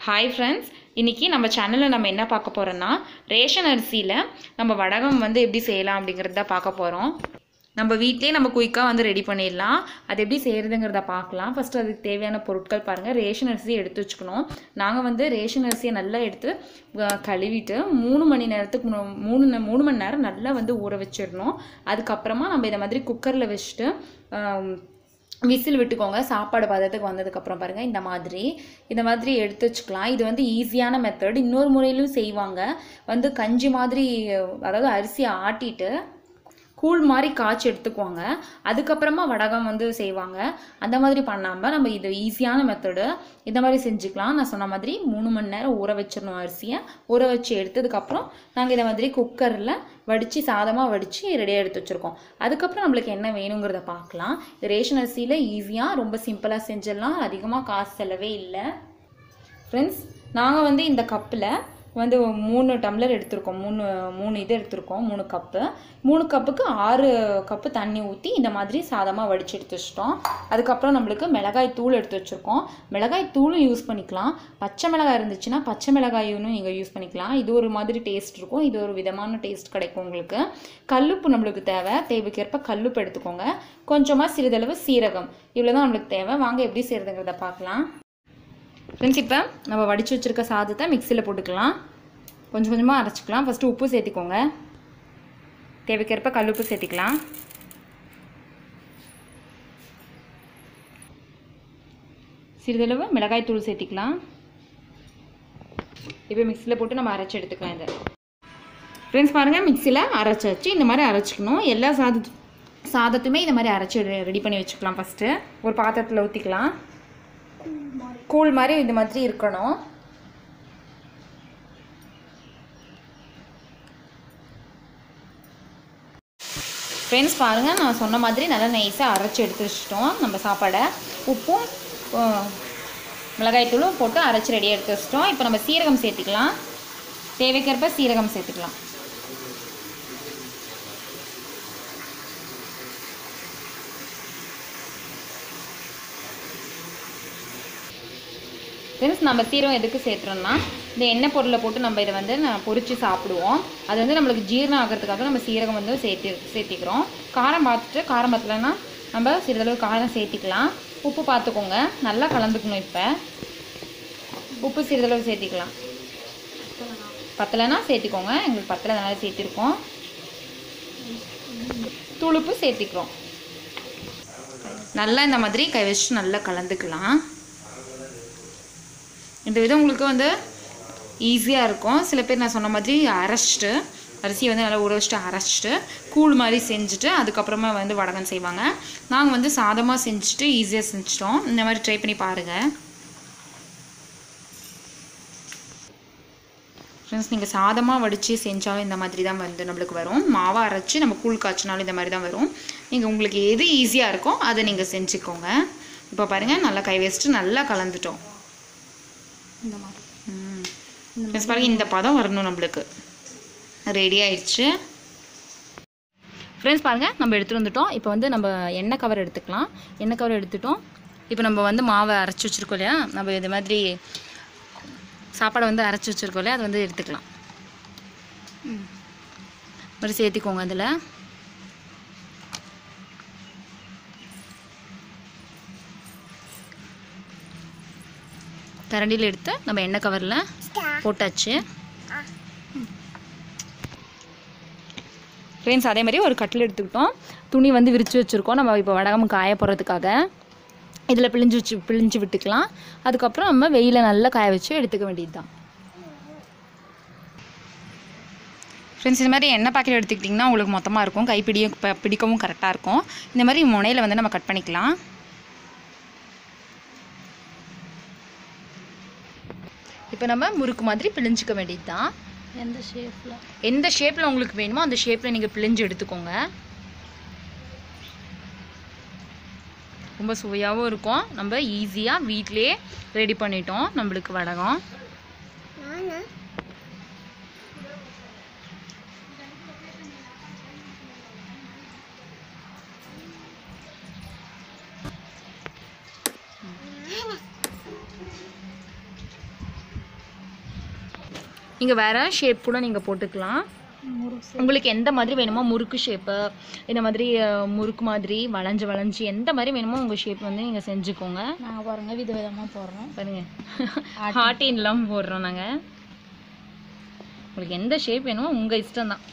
Hi friends இன்றைக்கி நம்ம சேனலில் நம்ம என்ன பார்க்க போகிறோன்னா ரேஷன் அரிசியில் நம்ம வடகம் வந்து எப்படி செய்யலாம் அப்படிங்கிறத பார்க்க போகிறோம் நம்ம வீட்டிலே நம்ம குயிக்காக வந்து ரெடி பண்ணிடலாம் அது எப்படி செய்கிறதுங்கிறத பார்க்கலாம் ஃபஸ்ட்டு அதுக்கு தேவையான பொருட்கள் பாருங்கள் ரேஷன் அரிசி எடுத்து வச்சுக்கணும் நாங்கள் வந்து ரேஷன் அரிசியை நல்லா எடுத்து அஹ், கழுவிட்டு மூணு மணி நேரத்துக்கு முன்ன- மூணு நே- மூணு மணி நேரம் நல்லா வந்து ஊற வச்சிடணும் அதுக்கப்புறமா நம்ம இதை மாதிரி குக்கரில் வச்சுட்டு ஆம், விசில் விட்டுக்கோங்க சாப்பாடு பதத்துக்கு வந்ததுக்கப்புறம் பாருங்கள் இந்த மாதிரி இந்த மாதிரி எடுத்து வச்சுக்கலாம் இது வந்து ஈஸியான மெத்தட் இன்னொரு முறையிலும் செய்வாங்க வந்து கஞ்சி மாதிரி அதாவது அரிசியை ஆட்டிட்டு கூழ் மாதிரி காய்ச்சி எடுத்துக்குவாங்க அதுக்கப்புறமா வடகம் வந்து செய்வாங்க அந்த மாதிரி பண்ணாமல் நம்ம இது ஈஸியான மெத்தடு இந்த மாதிரி செஞ்சுக்கலாம் நான் சொன்ன மாதிரி மூணு மணி நேரம் ஊற வச்சிடணும் அரிசியை ஊற வச்சு எடுத்ததுக்கப்புறம் நாங்கள் இதை மாதிரி குக்கரில் வடித்து சாதமாக வடித்து ரெடியாக எடுத்து வச்சுருக்கோம் அதுக்கப்புறம் நம்மளுக்கு என்ன வேணுங்கிறத பார்க்கலாம் இது ரேஷன் அரிசியில் ஈஸியாக ரொம்ப சிம்பிளாக செஞ்சிடலாம் அதிகமாக காசு செலவே இல்லை ஃப்ரெண்ட்ஸ் நாங்கள் வந்து இந்த கப்பில் வந்து மூணு டம்ளர் எடுத்திருக்கோம் மூணு மூணு இது எடுத்திருக்கோம் மூணு கப்பு மூணு கப்புக்கு ஆறு கப்பு தண்ணி ஊற்றி இந்த மாதிரி சாதமாக வடித்து எடுத்து வச்சிட்டோம் அதுக்கப்புறம் நம்மளுக்கு மிளகாய் தூள் எடுத்து வச்சுருக்கோம் மிளகாய் தூளும் யூஸ் பண்ணிக்கலாம் பச்சை மிளகாய் இருந்துச்சுன்னா பச்சை மிளகாயும் நீங்கள் யூஸ் பண்ணிக்கலாம் இது ஒரு மாதிரி டேஸ்ட் இருக்கும் இது ஒரு விதமான டேஸ்ட் கிடைக்கும் உங்களுக்கு கல்லுப்பு நம்மளுக்கு தேவை தேவைக்கேற்ப கல்லுப்பு எடுத்துக்கோங்க கொஞ்சமாக சிறிதளவு சீரகம் இவ்வளோ தான் நம்மளுக்கு தேவை வாங்க எப்படி செய்கிறதுங்கிறத பார்க்கலாம் ஃப்ரெண்ட்ஸ் இப்போ நம்ம வடித்து வச்சுருக்க சாதத்தை மிக்சியில் போட்டுக்கலாம் கொஞ்சம் கொஞ்சமாக அரைச்சிக்கலாம் ஃபஸ்ட்டு உப்பு சேர்த்திக்கோங்க தேவைக்கேற்ப கல்லுப்பு சேர்த்திக்கலாம் சிறிதளவு மிளகாய் தூள் சேர்த்திக்கலாம் இப்போ மிக்சியில் போட்டு நம்ம அரைச்சி எடுத்துக்கலாம் இதை ஃப்ரெண்ட்ஸ் பாருங்கள் மிக்சியில் அரைச்சாச்சு இந்த மாதிரி அரைச்சிக்கணும் எல்லா சாதத்து சாதத்துமே இந்த மாதிரி அரைச்சி ரெடி பண்ணி வச்சுக்கலாம் ஃபஸ்ட்டு ஒரு பாத்திரத்தில் ஊற்றிக்கலாம் கூழ் மாதிரி இந்த மாதிரி இருக்கணும் ஃப்ரெண்ட்ஸ் பாருங்கள் நான் சொன்ன மாதிரி நல்லா நைஸாக அரைச்சி எடுத்து வச்சிட்டோம் நம்ம சாப்பாடை உப்பும் அஹ், மிளகாய்த்தூளும் போட்டு அரைச்சி ரெடியாக எடுத்து வச்சிட்டோம் இப்போ நம்ம சீரகம் சேர்த்துக்கலாம் தேவைக்கேற்ப சீரகம் சேர்த்துக்கலாம் ஃப்ரெண்ட்ஸ் நம்ம சீரகம் எதுக்கு சேர்த்துறோம்னா இந்த எண்ணெய் பொருளை போட்டு நம்ம இதை வந்து நான் பொரித்து சாப்பிடுவோம் அது வந்து நம்மளுக்கு ஜீரணம் ஆகிறதுக்காக நம்ம சீரகம் வந்து சேர்த்து சேர்த்திக்கிறோம் காரம் பார்த்துட்டு காரம் பத்தலைன்னா நம்ம சிறிதளவு காரம் சேர்த்திக்கலாம் உப்பு பார்த்துக்கோங்க நல்லா கலந்துக்கணும் இப்போ உப்பு சிறிதளவு சேர்த்திக்கலாம் பத்தலைன்னா சேர்த்திக்கோங்க எங்களுக்கு பத்தலை அதனால் சேர்த்திருக்கோம் தூளுப்பு சேர்த்திக்கிறோம் நல்லா இந்த மாதிரி கை வச்சு நல்லா கலந்துக்கலாம் இந்த விதம் உங்களுக்கு வந்து ஈஸியாக இருக்கும் சில பேர் நான் சொன்ன மாதிரி அரைச்சிட்டு அரிசியை வந்து நல்லா ஊற வச்சுட்டு அரைச்சிட்டு கூழ் மாதிரி செஞ்சுட்டு அதுக்கப்புறமா வந்து வடகம் செய்வாங்க நாங்கள் வந்து சாதமாக செஞ்சுட்டு ஈஸியாக செஞ்சிட்டோம் இந்த மாதிரி ட்ரை பண்ணி பாருங்கள் ஃப்ரெண்ட்ஸ் நீங்கள் சாதமாக வடித்து செஞ்சாலும் இந்த மாதிரி தான் வந்து நம்மளுக்கு வரும் மாவை அரைச்சி நம்ம கூழ் காய்ச்சினாலும் இந்த மாதிரி தான் வரும் நீங்கள் உங்களுக்கு எது ஈஸியாக இருக்கோ அதை நீங்கள் செஞ்சுக்கோங்க இப்போ பாருங்கள் நல்லா கை வச்சுட்டு நல்லா கலந்துட்டோம் இந்த மாதிரி ம் ஃப்ரெண்ட்ஸ் பாருங்க இந்த பதம் வரணும் நம்மளுக்கு ரெடி ஆயிடுச்சு ஃப்ரெண்ட்ஸ் பாருங்கள் நம்ம எடுத்துகிட்டு வந்துட்டோம் இப்போ வந்து நம்ம எண்ணெய் கவர் எடுத்துக்கலாம் எண்ணெய் கவர் எடுத்துட்டோம் இப்போ நம்ம வந்து மாவை அரைச்சி வச்சுருக்கோம் இல்லையா நம்ம இது மாதிரி சாப்பாடை வந்து அரைச்சி வச்சுருக்கோம் இல்லையா அதை வந்து எடுத்துக்கலாம் ம். மாதிரி சேர்த்திக்கோங்க அதில் கரண்டியில் எடுத்து நம்ம எண்ணெய் கவரில் போட்டாச்சு ஃப்ரெண்ட்ஸ் அதே மாதிரி ஒரு கட்டில் எடுத்துக்கிட்டோம் துணி வந்து விரித்து வச்சுருக்கோம் நம்ம இப்போ வடகம் காய போடுறதுக்காக இதில் பிழிஞ்சு வச்சு பிழிஞ்சு விட்டுக்கலாம் அதுக்கப்புறம் நம்ம வெயில நல்லா காய வச்சு எடுத்துக்க வேண்டியது தான் ஃப்ரெண்ட்ஸ் இந்த மாதிரி எண்ணெய் பாக்கெட் எடுத்துக்கிட்டிங்கன்னா உங்களுக்கு மொத்தமாக இருக்கும் கைப்பிடியும் ப- பிடிக்கவும் கரெக்டாக இருக்கும் இந்த மாதிரி முனையில் வந்து நம்ம கட் பண்ணிக்கலாம் இப்போ நம்ம முறுக்கு மாதிரி பிழிஞ்சிக்க வேண்டியது தான் எந்த ஷேப்பில் எந்த ஷேப்பில் உங்களுக்கு வேணுமோ அந்த ஷேப்பில் நீங்கள் பிழிஞ்சு எடுத்துக்கோங்க ரொம்ப சுவையாகவும் இருக்கும் நம்ம ஈஸியாக வீட்டிலே ரெடி பண்ணிட்டோம் நம்மளுக்கு வடகம் நீங்கள் வேறு ஷேப் கூட நீங்கள் போட்டுக்கலாம் முறுக்கு உங்களுக்கு எந்த மாதிரி வேணுமோ முறுக்கு ஷேப்பு இந்த மாதிரி அஹ், முறுக்கு மாதிரி வளைஞ்சு வளைஞ்சு எந்த மாதிரி வேணுமோ உங்கள் ஷேப் வந்து நீங்கள் செஞ்சுக்கோங்க நாங்கள் பாருங்க வித விதமாக போடுறோம் பாருங்க ஹார்டின்லாம் போடுறோம் நாங்கள் உங்களுக்கு எந்த ஷேப் வேணுமோ உங்கள் இஷ்டம் தான்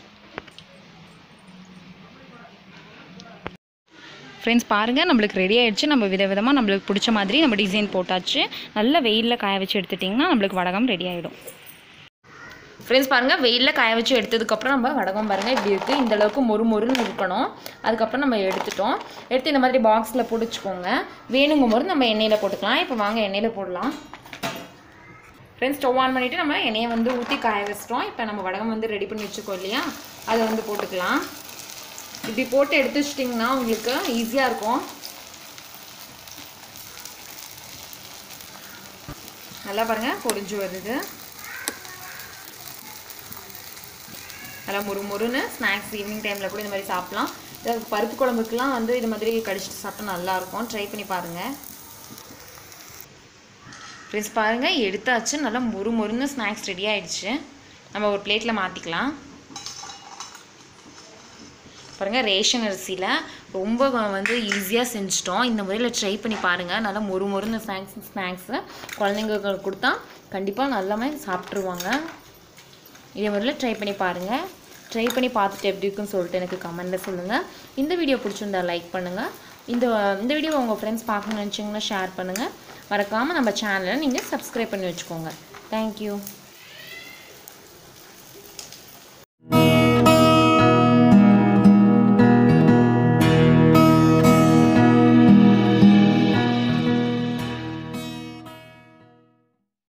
ஃப்ரெண்ட்ஸ் பாருங்கள் நம்மளுக்கு ரெடி ஆயிடுச்சு நம்ம விதவிதமாக நம்மளுக்கு பிடிச்ச மாதிரி நம்ம டிசைன் போட்டாச்சு நல்ல வெயிலில் காய வச்சு எடுத்துட்டிங்கன்னா நம்மளுக்கு வடகம் ரெடி ஆகிடும் ஃப்ரெண்ட்ஸ் பாருங்கள் வெயிலில் காய வச்சு எடுத்ததுக்கப்புறம் நம்ம வடகம் பாருங்கள் இப்படி இருக்குது இந்த அளவுக்கு மொறு மொறுன்னு இருக்கணும் அதுக்கப்புறம் நம்ம எடுத்துட்டோம் எடுத்து இந்த மாதிரி பாக்ஸில் பிடிச்சிக்கோங்க வேணுங்கும் போது நம்ம எண்ணெயில் போட்டுக்கலாம் இப்போ வாங்க எண்ணெயில் போடலாம் ஃப்ரெண்ட்ஸ் ஸ்டவ் ஆன் பண்ணிவிட்டு நம்ம எண்ணெயை வந்து ஊற்றி காய வச்சிட்டோம் இப்போ நம்ம வடகம் வந்து ரெடி பண்ணி வச்சுக்கோ இல்லையா அதை வந்து போட்டுக்கலாம் இப்படி போட்டு எடுத்து வச்சிட்டிங்கன்னா உங்களுக்கு ஈஸியாக இருக்கும் நல்லா பாருங்கள் பொரிஞ்சு வருது நல்லா முறு முறுன்னு ஸ்நாக்ஸ் ஈவினிங் டைமில் கூட இந்த மாதிரி சாப்பிட்லாம் இது பருப்பு குழம்புக்குலாம் வந்து இது மாதிரி கடிச்சிட்டு சாப்பிட்டா நல்லாயிருக்கும் ட்ரை பண்ணி பாருங்கள் ஃப்ரெண்ட்ஸ் பாருங்கள் எடுத்தாச்சு நல்லா முறு முறுன்னு ஸ்நாக்ஸ் ரெடி ஆயிடுச்சு நம்ம ஒரு பிளேட்டில் மாற்றிக்கலாம் பாருங்கள் ரேஷன் அரிசியில் ரொம்ப வந்து ஈஸியாக செஞ்சுட்டோம் இந்த முறையில் ட்ரை பண்ணி பாருங்கள் நல்லா மொறு மொறுன்னு ஸ்நாக்ஸ் ஸ்நாக்ஸு குழந்தைங்களுக்கு கொடுத்தா கண்டிப்பாக நல்லாமே சாப்பிட்ருவாங்க இதே முறையில் ட்ரை பண்ணி பாருங்கள் ட்ரை பண்ணி பார்த்துட்டு எப்படி இருக்குன்னு சொல்லிட்டு எனக்கு கமெண்ட்டில் சொல்லுங்கள் இந்த வீடியோ பிடிச்சிருந்தா லைக் பண்ணுங்கள் இந்த இந்த வீடியோ உங்கள் ஃப்ரெண்ட்ஸ் பார்க்கணும்னு நினச்சிங்கன்னா ஷேர் பண்ணுங்கள் மறக்காமல் நம்ம சேனலை நீங்கள் சப்ஸ்கிரைப் பண்ணி வச்சுக்கோங்க தேங்க்யூ